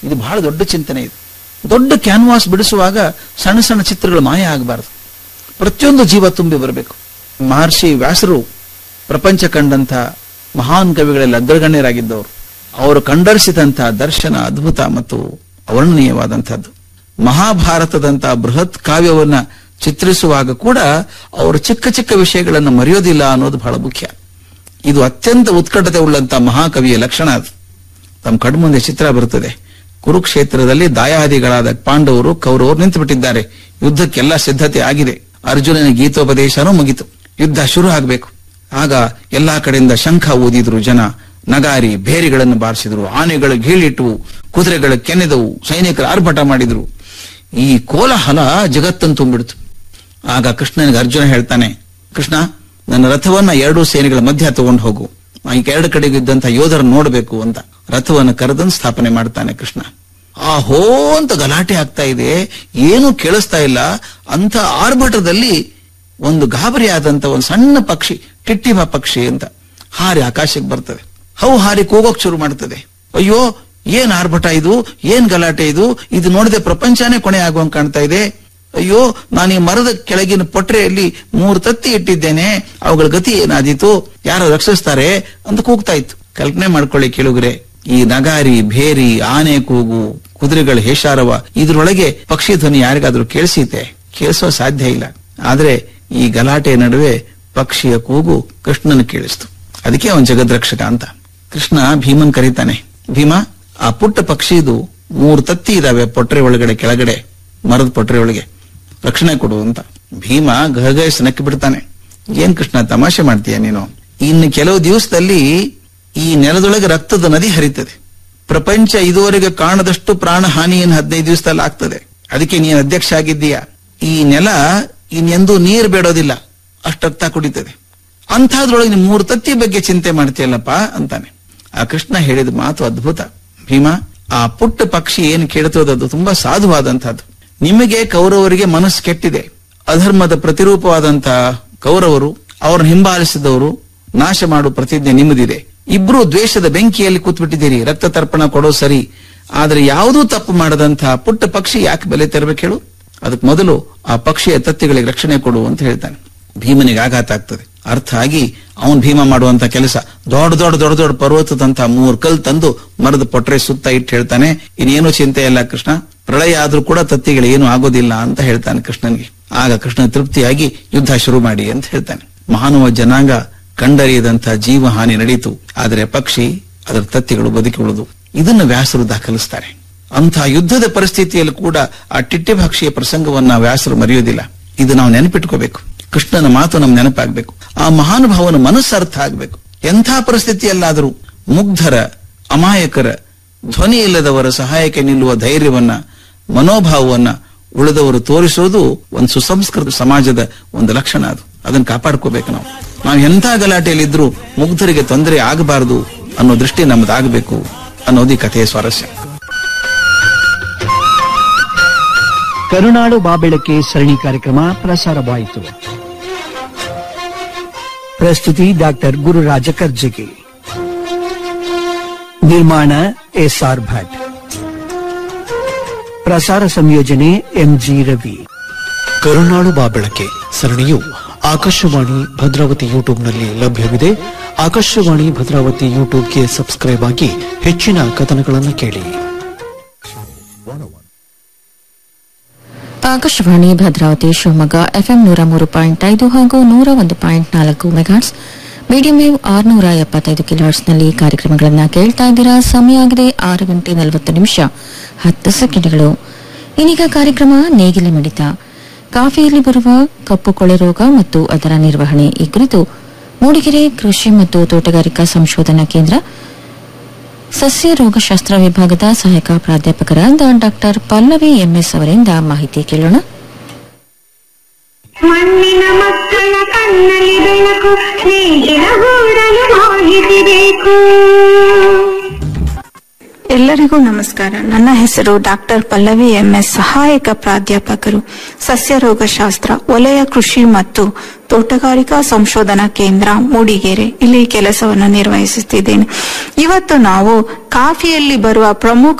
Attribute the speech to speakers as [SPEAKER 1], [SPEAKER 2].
[SPEAKER 1] ಇದು ಬಹಳ ದೊಡ್ಡ ಚಿಂತನೆ ಇದು ದೊಡ್ಡ ಕ್ಯಾನ್ವಾಸ್ ಬಿಡಿಸುವಾಗ ಸಣ್ಣ ಸಣ್ಣ ಚಿತ್ರಗಳು ಮಾಯ ಆಗಬಾರದು ಪ್ರತಿಯೊಂದು ಜೀವ ತುಂಬಿ ಬರಬೇಕು ಮಹರ್ಷಿ ವ್ಯಾಸರು ಪ್ರಪಂಚ ಕಂಡಂಥ ಮಹಾನ್ ಕವಿಗಳಲ್ಲಿ ಅಗ್ರಗಣ್ಯರಾಗಿದ್ದವರು ಅವರು ಕಂಡರಿಸಿದಂಥ ದರ್ಶನ ಅದ್ಭುತ ಮತ್ತು ಅವರ್ಣನೀಯವಾದಂಥದ್ದು ಮಹಾಭಾರತದಂಥ ಬೃಹತ್ ಕಾವ್ಯವನ್ನ ಚಿತ್ರಿಸುವಾಗ ಕೂಡ ಅವರು ಚಿಕ್ಕ ಚಿಕ್ಕ ವಿಷಯಗಳನ್ನು ಮರೆಯೋದಿಲ್ಲ ಅನ್ನೋದು ಬಹಳ ಮುಖ್ಯ ಇದು ಅತ್ಯಂತ ಉತ್ಕಟತೆ ಉಳ್ಳಂತ ಮಹಾಕವಿಯ ಲಕ್ಷಣ ಅದು ತಮ್ಮ ಕಣ್ಮುಂದೆ ಚಿತ್ರ ಬರುತ್ತದೆ ಕುರುಕ್ಷೇತ್ರದಲ್ಲಿ ದಾಯಾದಿಗಳಾದ ಪಾಂಡವರು ಕೌರವರು ನಿಂತು ಬಿಟ್ಟಿದ್ದಾರೆ ಯುದ್ಧಕ್ಕೆಲ್ಲ ಸಿದ್ಧತೆ ಆಗಿದೆ ಅರ್ಜುನನ ಗೀತೋಪದೇಶನೂ ಮುಗಿತು ಯುದ್ಧ ಶುರು ಆಗಬೇಕು ಆಗ ಎಲ್ಲಾ ಕಡೆಯಿಂದ ಶಂಖ ಊದಿದ್ರು ಜನ ನಗಾರಿ ಬೇರಿಗಳನ್ನು ಬಾರಿಸಿದ್ರು ಆನೆಗಳು ಗೀಳಿಟ್ಟವು ಕುದುರೆಗಳು ಕೆನೆದವು ಸೈನಿಕರು ಆರ್ಭಟ ಮಾಡಿದ್ರು ಈ ಕೋಲಾಹಲ ಜಗತ್ತನ್ನು ತುಂಬಿಡ್ತು ಆಗ ಕೃಷ್ಣನಿಗೆ ಅರ್ಜುನ ಹೇಳ್ತಾನೆ ಕೃಷ್ಣ ನನ್ನ ರಥವನ್ನ ಎರಡೂ ಸೇನೆಗಳ ಮಧ್ಯ ತಗೊಂಡು ಹೋಗು ಆ ಈ ಎರಡು ಕಡೆಗೆ ಇದ್ದಂತ ಯೋಧರನ್ನು ನೋಡಬೇಕು ಅಂತ ರಥವನ್ನು ಕರೆದನ್ನು ಸ್ಥಾಪನೆ ಮಾಡ್ತಾನೆ ಕೃಷ್ಣ ಆ ಹೋ ಅಂತ ಗಲಾಟೆ ಆಗ್ತಾ ಇದೆ ಏನು ಕೇಳಿಸ್ತಾ ಇಲ್ಲ ಅಂತ ಆರ್ಭಟದಲ್ಲಿ ಒಂದು ಗಾಬರಿ ಆದಂತ ಒಂದು ಸಣ್ಣ ಪಕ್ಷಿ ಟಿಟ್ಟಿಮ ಪಕ್ಷಿ ಅಂತ ಹಾರಿ ಆಕಾಶಕ್ಕೆ ಬರ್ತದೆ ಹೌ ಹಾರಿ ಕೂಗೋಕ್ ಶುರು ಮಾಡ್ತದೆ ಅಯ್ಯೋ ಏನ್ ಆರ್ಭಟ ಇದು ಏನ್ ಗಲಾಟೆ ಇದು ಇದು ನೋಡದೆ ಪ್ರಪಂಚನೇ ಕೊನೆ ಆಗುವಂಗ್ ಕಾಣ್ತಾ ಇದೆ ಅಯ್ಯೋ ನಾನು ಈ ಮರದ ಕೆಳಗಿನ ಪೊಟ್ರೆಯಲ್ಲಿ ಮೂರು ತತ್ತಿ ಇಟ್ಟಿದ್ದೇನೆ ಅವುಗಳ ಗತಿ ಏನಾದೀತು ಯಾರು ರಕ್ಷಿಸ್ತಾರೆ ಅಂತ ಕೂಗ್ತಾ ಇತ್ತು ಕಲ್ಪನೆ ಮಾಡ್ಕೊಳ್ಳಿ ಕೇಳುಗ್ರೆ ಈ ನಗಾರಿ ಭೇರಿ ಆನೆ ಕೂಗು ಕುದುರೆಗಳ ಹೇಷಾರವ ಇದ್ರೊಳಗೆ ಪಕ್ಷಿ ಧ್ವನಿ ಯಾರಿಗಾದ್ರೂ ಕೇಳಿಸೀತೆ ಕೇಳಿಸೋ ಸಾಧ್ಯ ಇಲ್ಲ ಆದ್ರೆ ಈ ಗಲಾಟೆ ನಡುವೆ ಪಕ್ಷಿಯ ಕೂಗು ಕೃಷ್ಣನ ಕೇಳಿಸ್ತು ಅದಕ್ಕೆ ಅವನ್ ಜಗದ್ರಕ್ಷಕ ಅಂತ ಕೃಷ್ಣ ಭೀಮನ್ ಕರೀತಾನೆ ಭೀಮ ಆ ಪುಟ್ಟ ಪಕ್ಷಿದು ಮೂರು ತತ್ತಿ ಇದಾವೆ ಪೊಟ್ರೆ ಒಳಗಡೆ ಕೆಳಗಡೆ ಮರದ ಪೊಟ್ರೆ ಒಳಗೆ ರಕ್ಷಣೆ ಕೊಡು ಅಂತ ಭೀಮ ಗಹಗಹಿಸ್ ನಕ್ಕಿ ಬಿಡ್ತಾನೆ ಏನ್ ಕೃಷ್ಣ ತಮಾಷೆ ಮಾಡ್ತೀಯ ನೀನು ಇನ್ನು ಕೆಲವು ದಿವಸದಲ್ಲಿ ಈ ನೆಲದೊಳಗೆ ರಕ್ತದ ನದಿ ಹರಿತದೆ ಪ್ರಪಂಚ ಇದುವರೆಗೆ ಕಾಣದಷ್ಟು ಪ್ರಾಣ ಹಾನಿಯನ್ನು ಹದಿನೈದು ದಿವಸದಲ್ಲಿ ಆಗ್ತದೆ ಅದಕ್ಕೆ ನೀನು ಅಧ್ಯಕ್ಷ ಆಗಿದ್ದೀಯ ಈ ನೆಲ ಇನ್ನೆಂದೂ ನೀರು ಬೇಡೋದಿಲ್ಲ ಅಷ್ಟು ರಕ್ತ ಕುಡಿತದೆ ಅಂಥದ್ರೊಳಗೆ ನೀನು ಮೂರು ತತ್ತಿ ಬಗ್ಗೆ ಚಿಂತೆ ಮಾಡ್ತೀಯಲ್ಲಪ್ಪ ಅಂತಾನೆ ಆ ಕೃಷ್ಣ ಹೇಳಿದ ಮಾತು ಅದ್ಭುತ ಭೀಮ ಆ ಪುಟ್ಟ ಪಕ್ಷಿ ಏನು ಕೇಳ್ತದೋ ಅದು ತುಂಬಾ ಸಾಧುವಾದಂತಹದ್ದು ನಿಮಗೆ ಕೌರವರಿಗೆ ಮನಸ್ಸು ಕೆಟ್ಟಿದೆ ಅಧರ್ಮದ ಪ್ರತಿರೂಪವಾದಂತ ಕೌರವರು ಅವ್ರನ್ನ ಹಿಂಬಾಲಿಸಿದವರು ನಾಶ ಮಾಡುವ ಪ್ರತಿಜ್ಞೆ ನಿಮ್ಮದಿದೆ ಇಬ್ರು ದ್ವೇಷದ ಬೆಂಕಿಯಲ್ಲಿ ಕೂತ್ಬಿಟ್ಟಿದ್ದೀರಿ ರಕ್ತ ತರ್ಪಣ ಕೊಡೋ ಸರಿ ಆದ್ರೆ ಯಾವುದೂ ತಪ್ಪು ಮಾಡದಂತಹ ಪುಟ್ಟ ಪಕ್ಷಿ ಯಾಕೆ ಬೆಲೆ ತೆರಬೇಕು ಹೇಳು ಅದಕ್ಕೆ ಮೊದಲು ಆ ಪಕ್ಷಿಯ ತತ್ತಿಗಳಿಗೆ ರಕ್ಷಣೆ ಕೊಡು ಅಂತ ಹೇಳ್ತಾನೆ ಭೀಮನಿಗೆ ಆಘಾತ ಆಗ್ತದೆ ಅರ್ಥ ಆಗಿ ಅವನ್ ಭೀಮ ಮಾಡುವಂತ ಕೆಲಸ ದೊಡ್ಡ ದೊಡ್ಡ ದೊಡ್ಡ ದೊಡ್ಡ ಪರ್ವತದಂತ ಮೂರ್ ಕಲ್ ತಂದು ಮರದ ಪೊಟ್ರೆ ಸುತ್ತ ಇಟ್ಟು ಹೇಳ್ತಾನೆ ಇನ್ನೇನು ಚಿಂತೆ ಇಲ್ಲ ಕೃಷ್ಣ ಪ್ರಳಯ ಆದ್ರೂ ಕೂಡ ತತ್ತಿಗಳು ಏನು ಆಗೋದಿಲ್ಲ ಅಂತ ಹೇಳ್ತಾನೆ ಕೃಷ್ಣನ್ಗೆ ಆಗ ಕೃಷ್ಣ ತೃಪ್ತಿಯಾಗಿ ಯುದ್ಧ ಶುರು ಮಾಡಿ ಅಂತ ಹೇಳ್ತಾನೆ ಮಾನವ ಜನಾಂಗ ಕಂಡರಿಯದಂತ ಜೀವ ಹಾನಿ ನಡೀತು ಆದರೆ ಪಕ್ಷಿ ಅದರ ತತ್ತಿಗಳು ಬದುಕಿ ಉಳಿದು ಇದನ್ನು ವ್ಯಾಸರು ದಾಖಲಿಸ್ತಾರೆ ಅಂಥ ಯುದ್ಧದ ಪರಿಸ್ಥಿತಿಯಲ್ಲಿ ಕೂಡ ಆ ಟಿಟ್ಟಿಭಾಕ್ಷಿಯ ಪ್ರಸಂಗವನ್ನ ವ್ಯಾಸರು ಮರೆಯೋದಿಲ್ಲ ಇದು ನಾವು ನೆನಪಿಟ್ಕೋಬೇಕು ಕೃಷ್ಣನ ಮಾತು ನಮ್ ನೆನಪಾಗ್ಬೇಕು ಆ ಮಹಾನುಭಾವನ ಮನಸ್ಸು ಅರ್ಥ ಆಗ್ಬೇಕು ಎಂಥ ಪರಿಸ್ಥಿತಿಯಲ್ಲಾದರೂ ಮುಗ್ಧರ ಅಮಾಯಕರ ಧ್ವನಿ ಇಲ್ಲದವರ ಸಹಾಯಕ್ಕೆ ನಿಲ್ಲುವ ಧೈರ್ಯವನ್ನ ಮನೋಭಾವವನ್ನ ಉಳಿದವರು ತೋರಿಸೋದು ಒಂದು ಸುಸಂಸ್ಕೃತ ಸಮಾಜದ ಒಂದು ಲಕ್ಷಣ ಅದು ಅದನ್ನ ಕಾಪಾಡ್ಕೋಬೇಕು ನಾವು ನಾವು ಎಂಥ ಗಲಾಟೆಯಲ್ಲಿದ್ರೂ ಮುಗ್ಧರಿಗೆ ತೊಂದರೆ ಆಗಬಾರದು ಅನ್ನೋ ದೃಷ್ಟಿ ನಮ್ದಾಗಬೇಕು ಅನ್ನೋದು ಈ ಕಥೆಯ ಸ್ವಾರಸ್ಯ
[SPEAKER 2] ಕರುನಾಡು ಬಾಬೆಳಕೆ ಸರಣಿ ಕಾರ್ಯಕ್ರಮ ಪ್ರಸಾರವಾಯಿತು ಪ್ರಸ್ತುತಿ ಡಾಕ್ಟರ್ ಗುರುರಾಜ ಕರ್ಜಗಿ ನಿರ್ಮಾಣ ಎಸ್ಆರ್ ಭಟ್ ಪ್ರಸಾರ ಸಂಯೋಜನೆ ಎಂಜಿ ರವಿ
[SPEAKER 3] ಕರುನಾಡು ಬಾಬೆಳಕೆ ಸರಣಿಯು ಆಕಾಶವಾಣಿ ಭದ್ರಾವತಿ ಯೂಟ್ಯೂಬ್ನಲ್ಲಿ ಲಭ್ಯವಿದೆ ಆಕಾಶವಾಣಿ ಭದ್ರಾವತಿ ಯೂಟ್ಯೂಬ್ಗೆ ಸಬ್ಸ್ಕ್ರೈಬ್ ಆಗಿ ಹೆಚ್ಚಿನ ಕಥನಗಳನ್ನು ಕೇಳಿ
[SPEAKER 4] ಆಕಾಶವಾಣಿ ಭದ್ರಾವತಿ ಶಿವಮೊಗ್ಗ ಎಫ್ಎಂ ನೂರ ಮೂರು ಪಾಯಿಂಟ್ ಐದು ಹಾಗೂ ನೂರ ಒಂದು ಪಾಯಿಂಟ್ ನಾಲ್ಕು ಮೆಗಾಟ್ಸ್ ಮೀಡಿಯಂ ವೇವ್ ಆರುನೂರ ಎಪ್ಪತ್ತೈದು ಕಿಲೋಟ್ಸ್ನಲ್ಲಿ ಕಾರ್ಯಕ್ರಮಗಳನ್ನು ಕೇಳ್ತಾ ಇದ್ದೀರಾ ಸಮಯ ಆಗಿದೆ ಆರು ಗಂಟೆ ನಲವತ್ತು ನಿಮಿಷ ಹತ್ತು ಸೆಕೆಂಡ್ಗಳು ಇನ್ನೀಗ ಕಾರ್ಯಕ್ರಮ ನೇಗಿಲ ಮಿಡಿತ ಕಾಫಿಯಲ್ಲಿ ಬರುವ ಕಪ್ಪು ಕೊಳೆ ರೋಗ ಮತ್ತು ಅದರ ನಿರ್ವಹಣೆ ಈ ಕುರಿತು ಮೂಡಿಗೆರೆ ಕೃಷಿ ಮತ್ತು ತೋಟಗಾರಿಕಾ ಸಂಶೋಧನಾ ಕೇಂದ್ರ ಸಸ್ಯ ರೋಗಶಾಸ್ತ್ರ ವಿಭಾಗದ ಸಹಾಯಕ ಪ್ರಾಧ್ಯಾಪಕರಾದ ಡಾಕ್ಟರ್ ಪಲ್ಲವಿ ಎಂಎಸ್ ಅವರಿಂದ ಮಾಹಿತಿ ಕೇಳೋಣ
[SPEAKER 5] ಮಣ್ಣಿನ ಮಕ್ಕಳ ಕಣ್ಣಲ್ಲಿ ಬೆಳಕು ನೇಗಿಲ ಗೂಡಲು ಮಾಹಿತಿ ಬೇಕು
[SPEAKER 6] ಎಲ್ಲರಿಗೂ ನಮಸ್ಕಾರ ನನ್ನ ಹೆಸರು ಡಾಕ್ಟರ್ ಪಲ್ಲವಿ ಎಂಎಸ್ ಸಹಾಯಕ ಪ್ರಾಧ್ಯಾಪಕರು ಸಸ್ಯ ರೋಗಶಾಸ್ತ್ರ ವಲಯ ಕೃಷಿ ಮತ್ತು ತೋಟಗಾರಿಕಾ ಸಂಶೋಧನಾ ಕೇಂದ್ರ ಮೂಡಿಗೆರೆ ಇಲ್ಲಿ ಕೆಲಸವನ್ನು ನಿರ್ವಹಿಸುತ್ತಿದ್ದೇನೆ ಇವತ್ತು ನಾವು ಕಾಫಿಯಲ್ಲಿ ಬರುವ ಪ್ರಮುಖ